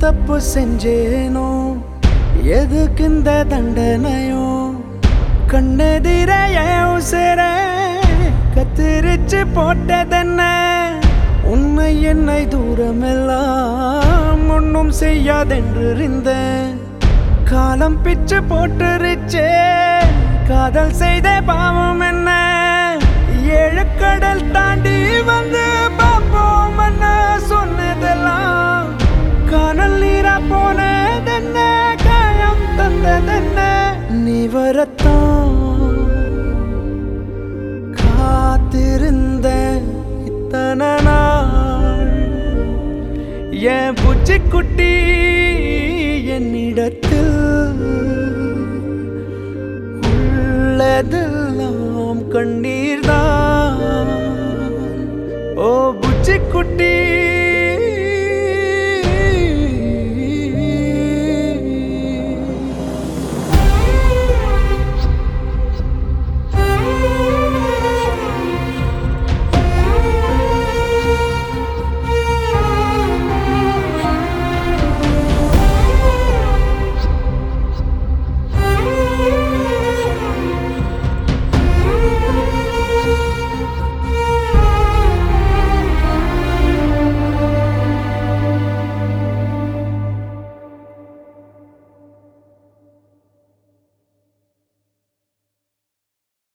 தப்பு செஞ்சேனோ எதுக்கு இந்த தண்டனையோ கண்ணெதிர என் உசிர கத்திரிச்சு போட்டதென்ன உன்னை என்னை தூரமெல்லாம் ஒன்றும் செய்யாதென்று இருந்தேன் காலம் பிச்சு போட்டுருச்சே காதல் செய்த பாவம் என்ன ஏழு கடல் தாண்டி வந்து பார்ப்போம் என்ன சொன்னதெல்லாம் காணல் நீரா போனதென்ன காயம் தந்ததென்ன நீ வரத்தான் காத்திருந்த இத்தனை நாள் என் பூச்சிக்குட்டி என்னிடத்தில் உள்ளதெல்லாம் கண்ணீர்தான் ஓ பூச்சிக்குட்டி